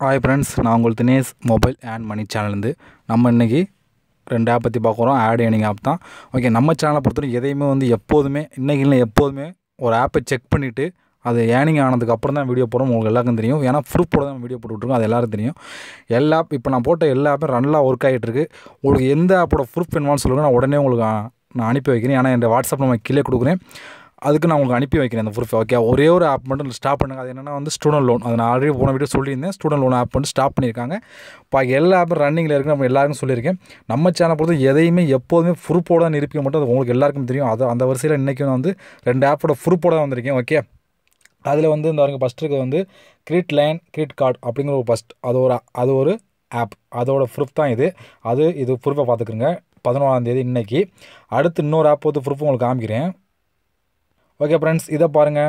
hi friends நான் உங்கள் Dinesh mobile and money சேனல்லேருந்து நம்ம இன்றைக்கி ரெண்டு ஆப் பற்றி பார்க்க போகிறோம் ஆட் ஏர்னிங் ஆப் தான் ஓகே நம்ம சேனலை பொறுத்தவரைக்கும் எதையுமே வந்து எப்போதுமே இன்றைக்கி இல்லை எப்போதுமே ஒரு ஆப்பை செக் பண்ணிவிட்டு அது ஏர்னிங் ஆனதுக்கு அப்புறம் தான் வீடியோ போடுறோம் உங்களுக்கு எல்லாருக்கும் தெரியும் ஏன்னா ப்ரூஃபோட தான் வீடியோ போட்டுட்ருக்கோம் அது எல்லாருக்கும் தெரியும் எல்லா இப்போ நான் போட்ட எல்லா ஆப்பும் நல்லா ஒர்க் ஆகிட்டு இருக்கு உங்களுக்கு எந்த ஆப்போட ப்ரூஃப் வேணுமான்னு சொல்லுங்கள் நான் உடனே உங்களுக்கு ஆ, நான் அனுப்பி வைக்கிறேன் ஏன்னா என் வாட்ஸ்அப் நம்ம கீழே கொடுக்குறேன் அதுக்கு நான் உங்களுக்கு அனுப்பி வைக்கிறேன் அந்த ப்ரூஃப் ஓகே ஒரே ஒரு ஆப் மட்டும் ஸ்டாப் பண்ணுங்க அது என்னென்னா வந்து ஸ்டூடெண்ட் லோன் அது நான் ஆல்ரெடி போன வீடியோ சொல்லியிருந்தேன் ஸ்டூடெண்ட் லோன் ஆப் வந்து ஸ்டாப் பண்ணியிருக்காங்க பாக்கி எல்லா ஆப்பும் ரன்னிங்கில் இருக்குது நம்ம எல்லாருக்கும் சொல்லியிருக்கேன் நம்ம சேனல் பொறுத்த எதையுமே எப்போதுமே ப்ரூஃபோட தான் நிரூபிக்க மட்டும் அது உங்களுக்கு எல்லாருக்கும் தெரியும் அது அந்த வரிசையில் இன்றைக்கி நான் வந்து ரெண்டு ஆப்போட ப்ரூஃபோட தான் வந்திருக்கேன் ஓகே அதில் வந்து இந்த பாருங்க ஃபஸ்ட் இருக்கிறது வந்து கிரிட் லைன் கிரிட் கார்டு அப்படிங்கிற ஒரு ஃபஸ்ட் அது ஒரு அது ஒரு ஆப் அதோட ப்ரூஃப் தான் இது அது இது ப்ரூஃபை பார்த்துக்குங்க பதினோராம் தேதி இன்னைக்கு அடுத்து இன்னொரு ஆப் வந்து ப்ரூஃப் உங்களுக்கு காமிக்கிறேன் ஓகே ஃப்ரெண்ட்ஸ் இதை பாருங்கள்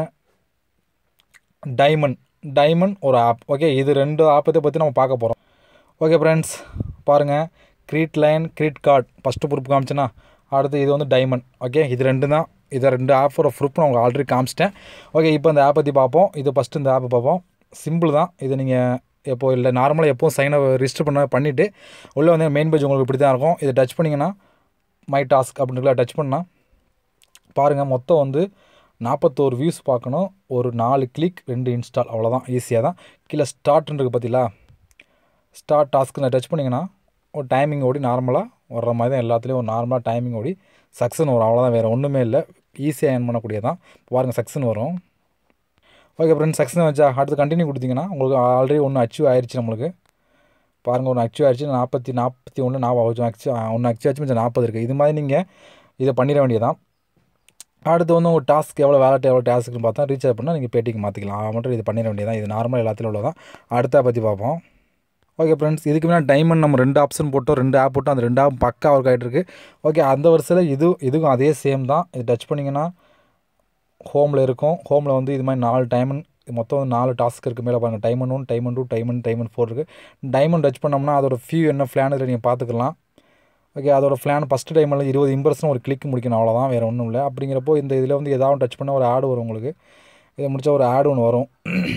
டைமண்ட் டைமண்ட் ஒரு ஆப் ஓகே இது ரெண்டு ஆப்பத்தை பற்றி நம்ம பார்க்க போகிறோம் ஓகே ஃப்ரெண்ட்ஸ் பாருங்கள் credit line credit card first proof காமிச்சேன்னா அடுத்து இது வந்து டைமண்ட் ஓகே இது ரெண்டு தான் இதை ரெண்டு ஆப்போட ப்ரூஃப் நான் உங்களுக்கு ஆல்ரெடி காமிச்சிட்டேன் ஓகே இப்போ இந்த ஆப் பற்றி பார்ப்போம் இது ஃபஸ்ட்டு இந்த ஆப்பை பார்ப்போம் சிம்பிள் தான் இது நீங்கள் எப்போ இல்லை நார்மலாக எப்போவும் சைனை ரிஜிஸ்டர் பண்ண பண்ணிவிட்டு உள்ளே வந்து மெயின் பேஜ் உங்களுக்கு இப்படி தான் இருக்கும் இதை டச் பண்ணிங்கன்னா மை டாஸ்க் அப்படின்னு டச் பண்ணால் பாருங்கள் மொத்தம் வந்து நாற்பத்தோரு வியூஸ் பார்க்கணும் ஒரு நாலு கிளிக் ரெண்டு இன்ஸ்டால் அவ்வளோதான் ஈஸியாக தான் கீழே ஸ்டார்ட்னு இருக்குது பார்த்தீங்களா ஸ்டார்ட் டாஸ்க்கு நான் டச் பண்ணிங்கன்னா ஒரு டைமிங் ஓடி நார்மலாக வர்ற மாதிரி தான் எல்லாத்துலேயும் ஒரு நார்மலாக டைமிங் ஓடி சக்ஸன் வரும் அவ்வளோதான் வேறு ஒன்றுமே இல்லை ஈஸியாக ஏர்ன் பண்ணக்கூடியதான் பாருங்கள் சக்ஸன் வரும் ஓகே ஃப்ரெண்ட்ஸ் சக்ஸன் வச்சா அடுத்து கண்டினியூ கொடுத்தீங்கன்னா உங்களுக்கு ஆல்ரெடி ஒன்று அச்சீவ் ஆயிடுச்சு நம்மளுக்கு பாருங்கள் ஒன்று அச்சீவ் ஆயிடுச்சு நாற்பத்தி நாற்பத்தி ஒன்று நாற்பது அச்சு ஒன்று அச்சீவ் ஆச்சு கொஞ்சம் நாற்பது இருக்குது இது மாதிரி நீங்கள் இதை பண்ணிட வேண்டியதான் அடுத்து வந்து உங்கள் டாஸ்க் எவ்வளோ வேலட் எவ்வளோ டாஸ்க்குன்னு பார்த்தா ரீசார்ஜ் பண்ணால் நீங்கள் பேட்டிக்கு மாற்றிக்கலாம் அது மட்டும் இது பண்ணிட வேண்டியதான் இது நார்மல் எல்லாத்துலையும் உள்ளதான் அடுத்த பற்றி பார்ப்போம் ஓகே ஃப்ரெண்ட்ஸ் இதுக்கு முன்னாடி டைமண்ட் நம்ம ரெண்டு ஆப்ஷன் போட்டோம் ரெண்டு ஆப் போட்டோம் அந்த ரெண்டு ஆப் பக்கா ஒர்க் ஆகிட்டு இருக்கு ஓகே அந்த வருஷத்தில் இது இதுக்கும் அதே சேம் தான் இது டச் பண்ணிங்கன்னா ஹோமில் இருக்கும் ஹோமில் வந்து இது மாதிரி நாலு டைமண்ட் மொத்தம் வந்து நாலு டாஸ்க் இருக்குது மேலே பாருங்கள் diamond one diamond two diamond diamond four இருக்குது டைமண்ட் டச் பண்ணோம்னா அதோட ஃபியூ என்ன ஃப்ளான் இதில் நீங்கள் பார்த்துக்கலாம் ஓகே அதோட ஃப்ளான் ஃபஸ்ட்டு டைமில் இருபது இம்ப்ரெஷன் ஒரு கிளிக் முடிக்கணும் அவ்வளோதான் வேறு ஒன்றும் இல்லை அப்படிங்கிறப்போ இந்த இதில் வந்து ஏதாவது டச் பண்ணால் ஒரு ஆடு வரும் உங்களுக்கு இதை முடிச்சா ஒரு ஆடு ஒன்று வரும்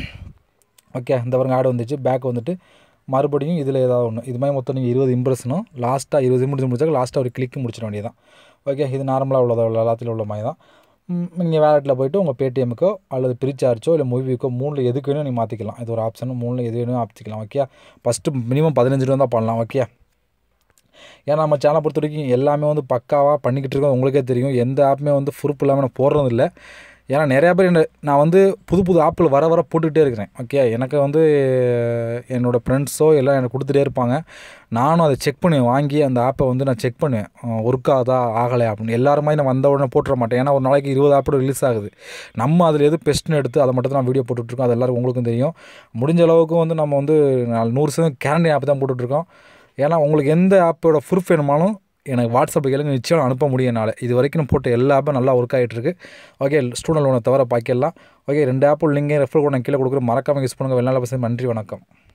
ஓகே இந்த பாருங்க ஆடு வந்துச்சு பேக் வந்துட்டு மறுபடியும் இதில் ஏதாவது ஒன்று இது மாதிரி மொத்தம் நீங்கள் இருபது இம்ப்ரெஷனும் லாஸ்ட்டாக இருபது இம்ப்ரெஷன் முடிச்சாக்க லாஸ்ட்டாக ஒரு கிளிக் முடிச்சிட வேண்டியதான் ஓகே இது நார்மலாக உள்ளதா உள்ள எல்லாத்துலையும் உள்ள மாதிரி தான் நீங்கள் வேலெட்டில் போய்ட்டு உங்கள் பேடிஎம்க்கோ அல்லது ப்ரீசார்ஜோ இல்லை மூவிக்கோ மூணில் எதுக்கு வேணும் நீங்கள் மாற்றிக்கலாம் இது ஒரு ஆப்ஷன் மூணில் எது வேணும் ஆப்சிக்கலாம் ஓகே ஃபஸ்ட்டு மினிமம் பதினஞ்சு ரூபா தான் பண்ணலாம் ஓகே ஏன்னா நம்ம சேனலை பொறுத்த வரைக்கும் எல்லாமே வந்து பக்காவாக பண்ணிக்கிட்டு இருக்கோம் உங்களுக்கே தெரியும் எந்த ஆப்புமே வந்து ப்ரூஃப் இல்லாமல் நான் போடுறது இல்லை ஏன்னா நிறையா பேர் என்ன நான் வந்து புது புது ஆப்பில் வர வர போட்டுக்கிட்டே இருக்கிறேன் ஓகே எனக்கு வந்து என்னோடய ஃப்ரெண்ட்ஸோ எல்லாம் எனக்கு கொடுத்துட்டே இருப்பாங்க நானும் அதை செக் பண்ணுவேன் வாங்கி அந்த ஆப்பை வந்து நான் செக் பண்ணுவேன் ஒர்க் ஆகுதா ஆகலை அப்படின்னு எல்லாரும் மாதிரி நான் வந்த உடனே போட்டுற மாட்டேன் ஏன்னா ஒரு நாளைக்கு இருபது ஆப்போட ரிலீஸ் ஆகுது நம்ம அதில் எது பெஸ்ட்னு எடுத்து அதை மட்டும் தான் நான் வீடியோ போட்டுட்ருக்கோம் அது எல்லாருக்கும் உங்களுக்கும் தெரியும் முடிஞ்ச அளவுக்கு வந்து நம்ம வந்து நான் நூறு சதவீதம் கேரண்டி ஆப் தான் போட்டுட்ருக்கோம் ஏன்னா உங்களுக்கு எந்த ஆப்போட ப்ரூஃப் வேணுமாலும் எனக்கு வாட்ஸ்அப்பில் கேளுங்க நிச்சயம் அனுப்ப முடியும் என்னால் இது வரைக்கும் நான் போட்ட எல்லா ஆப்பும் நல்லா ஒர்க் ஆகிட்டு இருக்கு ஓகே ஸ்டூடெண்ட் லோனை தவிர பாக்கியெல்லாம் ஓகே ரெண்டு ஆப்பு லிங்கே ரெஃபர் கூட நான் கீழே கொடுக்குற மறக்காமல் யூஸ் பண்ணுங்கள் வெளிநாள் பசங்க நன்றி வணக்கம்